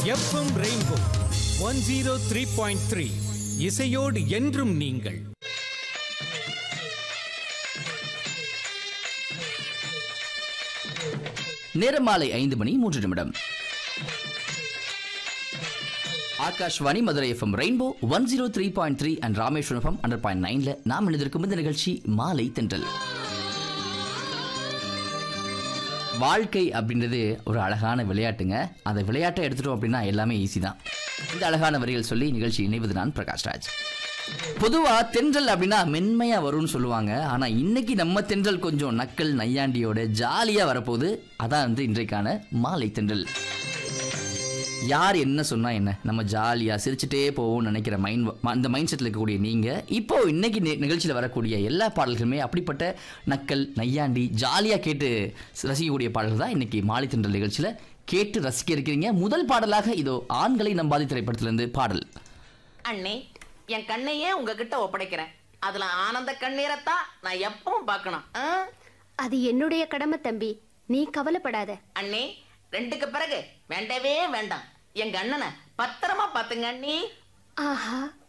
FM rainbow one zero three point three இசையோடு என்றும் நீங்கள் நேரம் மாலை ஐந்து மணி மூன்று நிமிடம் Akashvani Madurai FM rainbow one zero three point three and Rameswaram FM hundred point நைன்ல நாம் இணைந்திருக்கும் இந்த நிகழ்ச்சி மாலை தென்றல் வாழ்க்கை அப்படின்றது ஒரு அழகான விளையாட்டுங்க அந்த விளையாட்டை எடுத்துட்டோம் அப்படின்னா எல்லாமே ஈஸி தான் இந்த அழகான வரிகள் சொல்லி நிகழ்ச்சி இணைவது நான் பிரகாஷ் ராஜ் பொதுவா தென்றல் அப்படின்னா மென்மையா வரும்னு சொல்லுவாங்க ஆனா இன்னைக்கு நம்ம தென்றல் கொஞ்சம் நக்கல் நையாண்டியோட ஜாலியா வரப்போகுது அதான் வந்து இன்றைக்கான மாலை தென்றல் யார் என்ன சொன்னா என்ன நம்ம ஜாலியா சிரிச்சுட்டே போவோம்னு நினைக்கிற மைண்ட் அந்த மைண்ட் செட்டில் இருக்கக்கூடிய நீங்க இப்போ இன்னைக்கு நி- நிகழ்ச்சியில வரக்கூடிய எல்லா பாடல்களுமே அப்படிப்பட்ட நக்கல் நையாண்டி ஜாலியா கேட்டு ரசிக்கக்கூடிய பாடல்கள் தான் இன்னைக்கு மாலை தென்றல் நிகழ்ச்சியில கேட்டு ரசிக்க இருக்கிறீங்க முதல் பாடலாக இதோ ஆண்களை நம்பாதி திரைப்படத்திலிருந்து பாடல் அண்ணே என் கண்ணையே உங்ககிட்ட ஒப்படைக்கிறேன் அதுல ஆனந்த கண்ணீரைத்தான் நான் எப்பவும் பார்க்கணும் ஆ? அது என்னுடைய கடமை தம்பி நீ கவலைப்படாத அண்ணே ரெண்டுக்கு பிறகு வேண்டவே வேண்டாம் எங்க அண்ணனை பத்திரமா பாத்துங்க அண்ணி ஆஹா